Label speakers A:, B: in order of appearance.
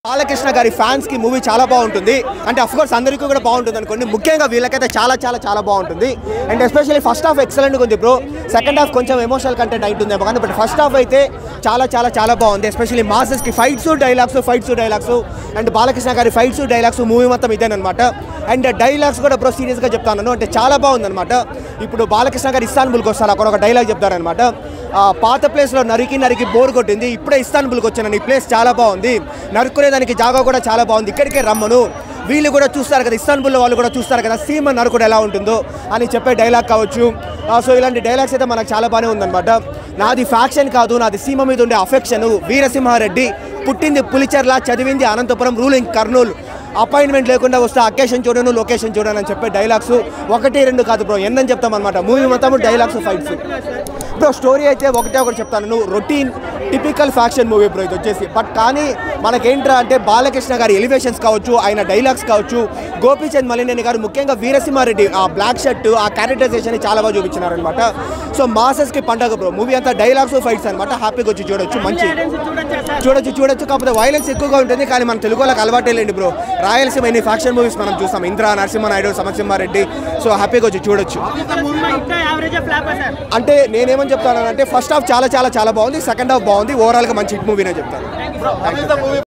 A: బాలకృష్ణ గారి ఫ్యాన్స్ కి మూవీ చాలా బాగుంటుంది అంటే అఫ్ కోర్స్ అందరికీ కూడా బాగుంటుంది అనుకోండి ముఖ్యంగా వీళ్ళకైతే చాలా చాలా చాలా బాగుంటుంది అండ్ ఎస్పెషల్లీ ఫస్ట్ హాఫ్ ఎక్సలెంట్గా ఉంది బ్రో సెకండ్ హాఫ్ కొంచెం ఎమోషనల్ కంటెంట్ అవుతుందేమో కానీ బట్ ఫస్ట్ హాఫ్ అయితే చాలా చాలా చాలా బాగుంది ఎస్పెషల్లీ మాసెస్ కి fights dialogues fights dialogues and Balakrishna గారి ఫైట్స్ డైలాగ్స్ మూవీ మొత్తం ఇదేనమాట అండ్ డైలాగ్స్ కూడా బ్రో సీరియస్గా చెప్తాను అంటే చాలా బాగుందన్నమాట ఇప్పుడు బాలకృష్ణ గారు ఇస్తాన్బుల్కి వస్తారు అక్కడ ఒక డైలాగ్ చెప్తారనమాట ఆ పాత ప్లేస్లో నరికి నరికి బోర్ కొట్టింది ఇప్పుడే ఇస్తాన్బుల్కి వచ్చాను ఈ ప్లేస్ చాలా బాగుంది నరుకునేదానికి జాగా కూడా చాలా బాగుంది ఇక్కడికే రమ్మను వీళ్ళు కూడా చూస్తారు కదా ఇస్తాన్బుల్లో వాళ్ళు కూడా చూస్తారు కదా సీమ నరకుడు ఎలా ఉంటుందో అని చెప్పే డైలాగ్ కావచ్చు ఆ, సో ఇలాంటి డైలాగ్స్ అయితే మనకు చాలా బాగానే ఉందన్నమాట నాది ఫ్యాక్షన్ కాదు నాది సీమ మీద ఉండే అఫెక్షన్ వీరసింహారెడ్డి పుట్టింది పులిచెర్ల చదివింది అనంతపురం రూలింగ్ కర్నూలు అపాయింట్మెంట్ లేకుండా వస్తే అకేషన్ చూడను లొకేషన్ చూడను అని చెప్పే డైలాగ్స్ ఒకటి రెండు కాదు బ్రో ఎన్నని చెప్తాం అనమాట మూవీ మొత్తం డైలాగ్స్ ఫైట్స్ బ్రో స్టోరీ అయితే ఒకటే ఒకటి చెప్తాను నువ్వు routine typical faction movie bro ఇది వచ్చేసి బట్ కానీ మనకేంట్రా అంటే బాలకృష్ణ గారి ఎలివేషన్స్ కావచ్చు ఆయన డైలాగ్స్ కావచ్చు గోపీచంద్ మలినేని గారు ముఖ్యంగా వీరసింహారెడ్డి ఆ బ్లాక్ షర్ట్ ఆ క్యారెక్టరైజేషన్ చాలా బాగా చూపించినారనమాట సో మాసెస్కి పండగ బ్రో మూవీ అంతా డైలాగ్స్ ఫైట్స్ అనమాట హ్యాపీగా వచ్చి చూడొచ్చు మంచి చూడొచ్చు చూడొచ్చు కాకపోతే వైలెన్స్ ఎక్కువగా ఉంటుంది కానీ మన తెలుగు వాళ్ళకి అలవాటే లేండి బ్రో రాయలసీమ ఎన్ని ఫ్యాక్షన్ మూవీస్ మనం చూస్తాం ఇంద్ర నరసింహనాయుడు సమసింహారెడ్డి సో హ్యాపీగా వచ్చి చూడొచ్చు అంటే నేనేమని చెప్తానంటే ఫస్ట్ హాఫ్ చాలా చాలా చాలా బాగుంది సెకండ్ హాఫ్ బాగుంది ఓవరాల్గా మంచి హిట్ మూవీనే చెప్తాను